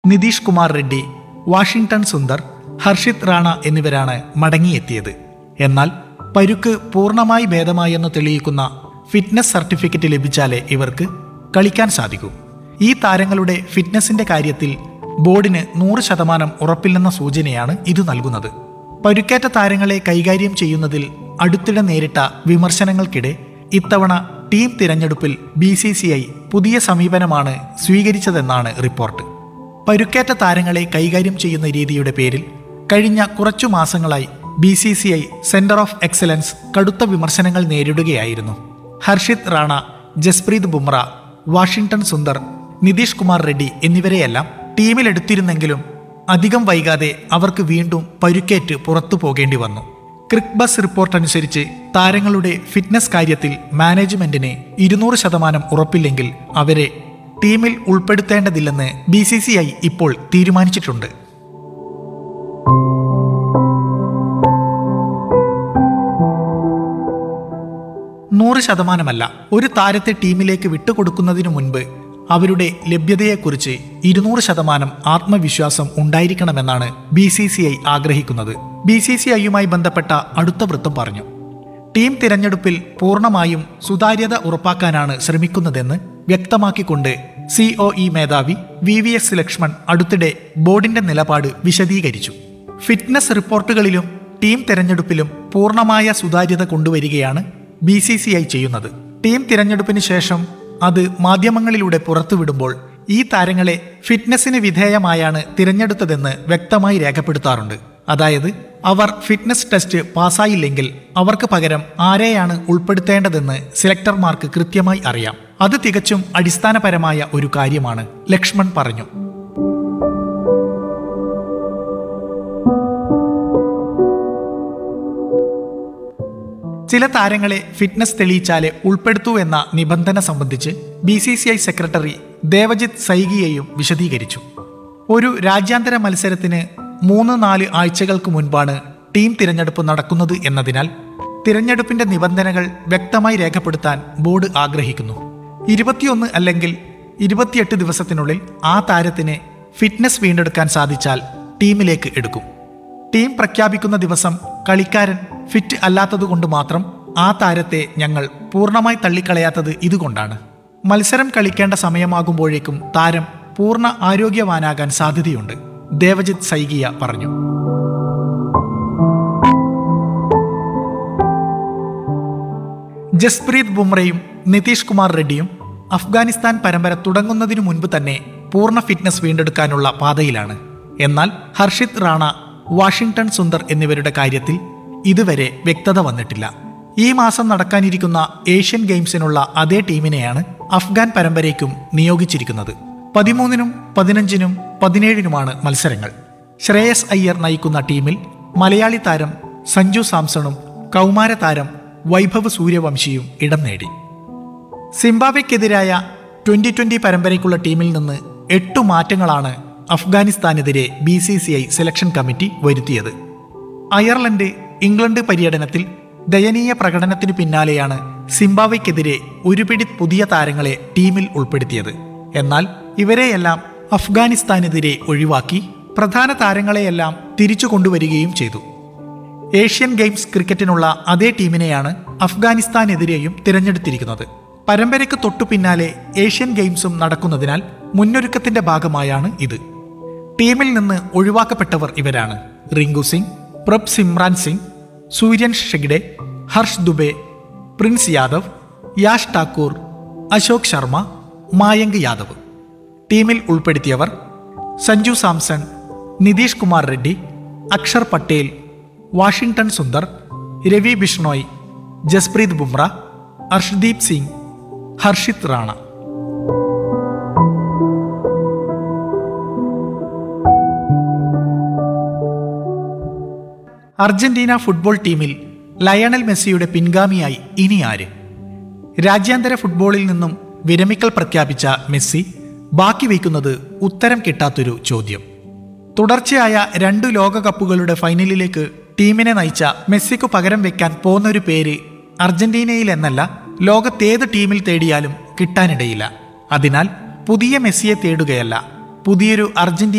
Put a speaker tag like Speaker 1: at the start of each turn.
Speaker 1: Nitish Kumar Reddy Washington Sundar Harshit Rana എന്നിവരാണ് മടങ്ങിയെത്തിയത് എന്നാൽ പരുക്ക് പൂർണ്ണമായി ഭേദമായെന്ന് തെളിയിക്കുന്ന ഫിറ്റ്നസ് സർട്ടിഫിക്കറ്റ് ലഭിച്ചാലേ ഇവർക്ക് കളിക്കാൻ സാധിക്കൂ ഈ താരങ്ങളുടെ ഫിറ്റ്നസിന്റെ കാര്യത്തിൽ ബോർഡിന് നൂറ് ശതമാനം ഉറപ്പില്ലെന്ന സൂചനയാണ് ഇത് നൽകുന്നത് പരുക്കേറ്റ താരങ്ങളെ കൈകാര്യം ചെയ്യുന്നതിൽ അടുത്തിടെ നേരിട്ട വിമർശനങ്ങൾക്കിടെ ഇത്തവണ ടീം തിരഞ്ഞെടുപ്പിൽ ബി സി സി ഐ പുതിയ സമീപനമാണ് സ്വീകരിച്ചതെന്നാണ് റിപ്പോർട്ട് പരുക്കേറ്റ താരങ്ങളെ കൈകാര്യം ചെയ്യുന്ന രീതിയുടെ പേരിൽ കഴിഞ്ഞ കുറച്ചു മാസങ്ങളായി B C C I centre of excellence കടുത്ത വിമർശനങ്ങൾ നേരിടുകയായിരുന്നു ഹർഷിത് റാണ ജസ്പ്രീത് ബുംറ വാഷിംഗ്ടൺ സുന്ദർ നിതീഷ് കുമാർ റെഡ്ഡി എന്നിവരെയെല്ലാം ടീമിലെടുത്തിരുന്നെങ്കിലും അധികം വൈകാതെ അവർക്ക് വീണ്ടും പരുക്കേറ്റ് പുറത്തു പോകേണ്ടി വന്നു ക്രിക്ക് ബസ് റിപ്പോർട്ട് അനുസരിച്ച് താരങ്ങളുടെ ഫിറ്റ്നസ് കാര്യത്തിൽ മാനേജ്മെന്റിന് ഇരുന്നൂറ് ശതമാനം ഉറപ്പില്ലെങ്കിൽ അവരെ ടീമിൽ ഉൾപ്പെടുത്തേണ്ടതില്ലെന്ന് ബി സി സി ഐ ഇപ്പോൾ തീരുമാനിച്ചിട്ടുണ്ട് നൂറ് ശതമാനമല്ല ഒരു താരത്തെ ടീമിലേക്ക് വിട്ടുകൊടുക്കുന്നതിനു മുൻപ് അവരുടെ ലഭ്യതയെക്കുറിച്ച് ഇരുന്നൂറ് ശതമാനം ആത്മവിശ്വാസം ഉണ്ടായിരിക്കണമെന്നാണ് ബി സി സി ഐ ആഗ്രഹിക്കുന്നത് ബി സി സി ഐയുമായി ബന്ധപ്പെട്ട അടുത്ത വൃത്തം പറഞ്ഞു ടീം തിരഞ്ഞെടുപ്പിൽ പൂർണ്ണമായും സുതാര്യത ഉറപ്പാക്കാനാണ് ശ്രമിക്കുന്നതെന്ന് വ്യക്തമാക്കിക്കൊണ്ട് സി ഒ ഇ മേധാവി വി വി എസ് ലക്ഷ്മൺ അടുത്തിടെ ബോർഡിന്റെ നിലപാട് വിശദീകരിച്ചു ഫിറ്റ്നസ് റിപ്പോർട്ടുകളിലും ടീം തിരഞ്ഞെടുപ്പിലും പൂർണ്ണമായ സുതാര്യത കൊണ്ടുവരികയാണ് ബി സി സി ഐ ചെയ്യുന്നത് ടീം തിരഞ്ഞെടുപ്പിന് ശേഷം അത് മാധ്യമങ്ങളിലൂടെ പുറത്തുവിടുമ്പോൾ ഈ താരങ്ങളെ ഫിറ്റ്നസിന് വിധേയമായാണ് തിരഞ്ഞെടുത്തതെന്ന് വ്യക്തമായി രേഖപ്പെടുത്താറുണ്ട് അതായത് അവർ ഫിറ്റ്നസ് ടെസ്റ്റ് പാസ്സായില്ലെങ്കിൽ അവർക്ക് പകരം ആരെയാണ് ഉൾപ്പെടുത്തേണ്ടതെന്ന് സെലക്ടർമാർക്ക് കൃത്യമായി അറിയാം അത് തികച്ചും അടിസ്ഥാനപരമായ ഒരു കാര്യമാണ് ലക്ഷ്മൺ പറഞ്ഞു ചില താരങ്ങളെ ഫിറ്റ്നസ് തെളിയിച്ചാലേ ഉൾപ്പെടുത്തൂ എന്ന നിബന്ധന സംബന്ധിച്ച് B C C I secretary Devajit സൈകിയെയും വിശദീകരിച്ചു ഒരു രാജ്യാന്തര മത്സരത്തിന് മൂന്ന് നാല് ആഴ്ചകൾക്ക് മുൻപാണ് ടീം തിരഞ്ഞെടുപ്പ് നടക്കുന്നത് എന്നതിനാൽ തിരഞ്ഞെടുപ്പിന്റെ നിബന്ധനകൾ വ്യക്തമായി രേഖപ്പെടുത്താൻ ബോർഡ് ആഗ്രഹിക്കുന്നു ഇരുപത്തിയൊന്ന് അല്ലെങ്കിൽ ഇരുപത്തിയെട്ട് ദിവസത്തിനുള്ളിൽ ആ താരത്തിന് ഫിറ്റ്നസ് വീണ്ടെടുക്കാൻ സാധിച്ചാൽ ടീമിലേക്ക് എടുക്കും ടീം പ്രഖ്യാപിക്കുന്ന ദിവസം കളിക്കാരൻ ഫിറ്റ് അല്ലാത്തതുകൊണ്ട് മാത്രം ആ താരത്തെ ഞങ്ങൾ പൂർണ്ണമായി തള്ളിക്കളയാത്തത് ഇതുകൊണ്ടാണ് മത്സരം കളിക്കേണ്ട സമയമാകുമ്പോഴേക്കും താരം പൂർണ്ണ ആരോഗ്യവാനാകാൻ സാധ്യതയുണ്ട് ദേവജിത്ത് സൈകിയ പറഞ്ഞു ജസ്പ്രീത് ബുംറയും നിതീഷ് കുമാർ റെഡ്ഡിയും അഫ്ഗാനിസ്ഥാൻ പരമ്പര തുടങ്ങുന്നതിനു മുൻപ് തന്നെ പൂർണ്ണ ഫിറ്റ്നസ് വീണ്ടെടുക്കാനുള്ള പാതയിലാണ് എന്നാൽ ഹർഷിത് റാണ വാഷിംഗ്ടൺ സുന്ദർ എന്നിവരുടെ കാര്യത്തിൽ ഇതുവരെ വ്യക്തത വന്നിട്ടില്ല ഈ മാസം നടക്കാനിരിക്കുന്ന ഏഷ്യൻ ഗെയിംസിനുള്ള അതേ ടീമിനെയാണ് അഫ്ഗാൻ പരമ്പരയ്ക്കും നിയോഗിച്ചിരിക്കുന്നത് പതിമൂന്നിനും പതിനഞ്ചിനും പതിനേഴിനുമാണ് മത്സരങ്ങൾ ശ്രേയസ് അയ്യർ നയിക്കുന്ന ടീമിൽ മലയാളി താരം സഞ്ജു സാംസണും കൗമാര താരം വൈഭവ് സൂര്യവംശിയും ഇടം നേടി സിംബാബ്വെക്കെതിരായ ട്വന്റി ട്വന്റി പരമ്പരയ്ക്കുള്ള ടീമിൽ നിന്ന് എട്ടു മാറ്റങ്ങളാണ് അഫ്ഗാനിസ്ഥാനെതിരെ B C C I selection committee വരുത്തിയത് അയർലൻഡ് ഇംഗ്ലണ്ട് പര്യടനത്തിൽ ദയനീയ പ്രകടനത്തിനു പിന്നാലെയാണ് സിംബാബ്വെക്കെതിരെ ഒരു പിടി പുതിയ താരങ്ങളെ ടീമിൽ ഉൾപ്പെടുത്തിയത് എന്നാൽ ഇവരെയെല്ലാം അഫ്ഗാനിസ്ഥാനെതിരെ ഒഴിവാക്കി പ്രധാന താരങ്ങളെയെല്ലാം തിരിച്ചു കൊണ്ടുവരികയും ചെയ്തു ഏഷ്യൻ ഗെയിംസ് ക്രിക്കറ്റിനുള്ള അതേ ടീമിനെയാണ് അഫ്ഗാനിസ്ഥാനെതിരെയും തിരഞ്ഞെടുത്തിരിക്കുന്നത് പരമ്പരയ്ക്ക് തൊട്ടു പിന്നാലെ ഏഷ്യൻ ഗെയിംസും നടക്കുന്നതിനാൽ മുന്നൊരുക്കത്തിന്റെ ഭാഗമായാണ് ഇത് ടീമിൽ നിന്ന് ഒഴിവാക്കപ്പെട്ടവർ ഇവരാണ് റിങ്കു സിംഗ് പ്രഭ് സിമ്രാൻ സിംഗ് സൂര്യൻ ഷെഗ്ഡെ ഹർഷ് ദുബെ പ്രിൻസ് യാദവ് യാഷ് ഠാക്കൂർ അശോക് ശർമ്മ മായങ്ക് യാദവ് ടീമിൽ ഉൾപ്പെടുത്തിയവർ Sanju Samson Nitish Kumar Reddy Axar Patel Washington Sundar Ravi Bishnoi Jasprit Bumrah Arshdeep Singh Harshit Rana Argentina football ടീമിൽ ലയണൽ മെസ്സിയുടെ പിൻഗാമിയായി ഇനി ആര് രാജ്യാന്തര ഫുട്ബോളിൽ നിന്നും വിരമിക്കൽ പ്രഖ്യാപിച്ച മെസ്സി ബാക്കി വയ്ക്കുന്നത് ഉത്തരം കിട്ടാത്തൊരു ചോദ്യം തുടർച്ചയായ രണ്ട് ലോകകപ്പുകളുടെ ഫൈനലിലേക്ക് ടീമിനെ നയിച്ച മെസ്സിക്കു പകരം വെക്കാൻ പോന്നൊരു പേര് അർജന്റീനയിൽ എന്നല്ല ലോകത്തേത് ടീമിൽ തേടിയാലും കിട്ടാനിടയില്ല അതിനാൽ പുതിയ മെസ്സിയെ തേടുകയല്ല പുതിയൊരു അർജന്റീന